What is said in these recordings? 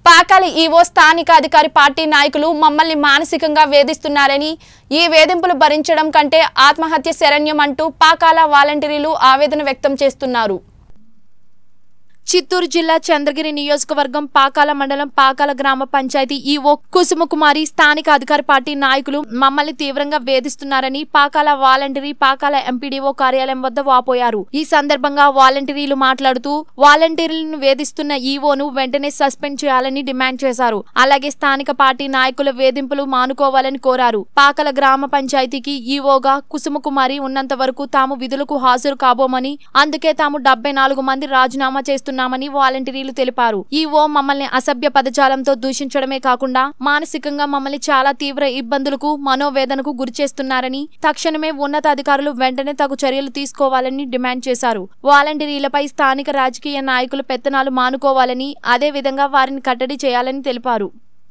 పాకాలి EO స్థానిక అధికారి party నాయకులు మమ్మల్ని మానసికంగా వేధిస్తున్నారని ఈ వేధింపులు భరించడం కంటే ఆత్మహత్య శరణ్యం అంటూ పాకాల వాలంటీర్లు ఆవేదన వ్యక్తం చేస్తున్నారు చిత్తూరు జిల్లా చంద్రగిరి నియోజకవర్గం పాకాల మండలం పాకాల గ్రామ పంచాయతీ ఈవో కుసుమకుమారి స్థానిక అధికార పార్టీ నాయకులు మమ్మల్ని తీవ్రంగా వేధిస్తున్నారని పాకాల వాలంటీరీ పాకాల ఎంపీడీఓ కార్యాలయం వద్ద వాపోయారు ఈ సందర్భంగా వాలంటీర్లు మాట్లాడుతూ వాలంటీర్లను వేధిస్తున్న ఈవోను వెంటనే సస్పెండ్ చేయాలని డిమాండ్ చేశారు అలాగే స్థానిక పార్టీ నాయకుల వేధింపులు మానుకోవాలని కోరారు పాకల గ్రామ పంచాయతీకి ఈవోగా కుసుమకుమారి ఉన్నంత వరకు తాము విధులకు హాజరు కాబోమని అందుకే తాము డెబ్బై నాలుగు మంది రాజీనామా చేస్తున్నామని వాలంటీర్లు తెలిపారు ఈవో మమ్మల్ని అసభ్య పదజాలంతో దూషించడమే కాకుండా మానసికంగా మమ్మల్ని చాలా తీవ్ర ఇబ్బందులకు మనోవేదనకు గురి చేస్తున్నారని తక్షణమే ఉన్నతాధికారులు వెంటనే తగు చర్యలు తీసుకోవాలని డిమాండ్ చేశారు వాలంటీర్లపై స్థానిక రాజకీయ నాయకులు పెత్తనాలు మానుకోవాలని అదే విధంగా వారిని కట్టడి చేయాలని తెలిపారు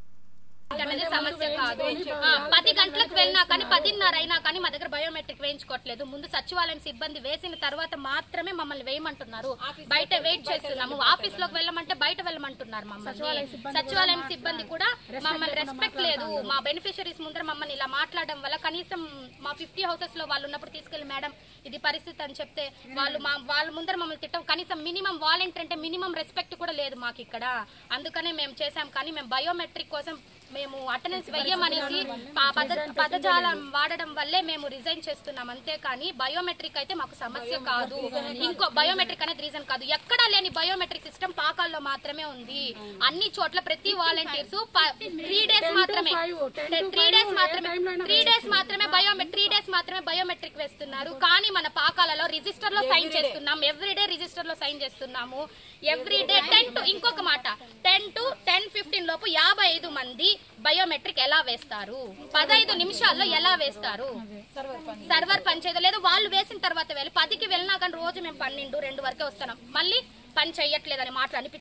అనేది సమస్య కాదు ఆ, పది గంటలకు వెళ్ళినా కానీ పదిన్నర అయినా కానీ మా దగ్గర బయోమెట్రిక్ వేయించుకోవట్లేదు ముందు సచివాలయం సిబ్బంది వేసిన తర్వాత మాత్రమే మమ్మల్ని వేయమంటున్నారు బయట వెయిట్ చేస్తున్నాము ఆఫీస్ లోకి వెళ్ళమంటే బయట వెళ్ళమంటున్నారు మమ్మల్ని సచివాలయం సిబ్బంది కూడా మమ్మల్ని రెస్పెక్ట్ లేదు మా బెనిఫిషరీస్ ముందర మమ్మల్ని ఇలా మాట్లాడడం వల్ల కనీసం మా ఫిఫ్టీ హౌసెస్ లో వాళ్ళు ఉన్నప్పుడు తీసుకెళ్లి మేడం ఇది పరిస్థితి అని చెప్తే వాళ్ళు మా వాళ్ళ ముందర మమ్మల్ని తిట్టం కనీసం మినిమం వాలంటీర్ అంటే మినిమం రెస్పెక్ట్ కూడా లేదు మాకు ఇక్కడ అందుకనే మేము చేసాం కానీ మేము బయోమెట్రిక్ కోసం మేము అటెండెన్స్ వెయ్యమనేసి ఆ పద పదజాలం వాడడం వల్లే మేము రిజైన్ చేస్తున్నాం అంతే కానీ బయోమెట్రిక్ అయితే మాకు సమస్య కాదు ఇంకో బయోమెట్రిక్ అనేది రీజన్ కాదు ఎక్కడా లేని బయోమెట్రిక్ సిస్టమ్ పాకాల్లో మాత్రమే ఉంది అన్ని చోట్ల ప్రతి వాలంటీర్స్ త్రీ డేస్ మాత్రమే త్రీ డేస్ మాత్రమే త్రీ డేస్ మాత్రమే బయోమెట్రిక్ త్రీ డేస్ మాత్రమే బయోమెట్రిక్ వేస్తున్నారు కానీ మన పాకాలలో రిజిస్టర్ లో సైన్ చేస్తున్నాం ఎవ్రీ డే రిజిస్టర్ లో సైన్ చేస్తున్నాము ఎవ్రీ డే టెన్ టు ఇంకొక మాట టెన్ టు టెన్ ఫిఫ్టీన్ లోపు యాభై ఐదు మంది బయోమెట్రిక్ ఎలా వేస్తారు పదహైదు నిమిషాల్లో ఎలా వేస్తారు సర్వర్ పనిచేయదు లేదు వాళ్ళు వేసిన తర్వాత వెళ్ళి పదికి వెళ్ళినా కానీ రోజు మేము పన్నెండు రెండు వరకే వస్తున్నాం మళ్ళీ పని చెయ్యట్లేదని మాటలు అనిపించు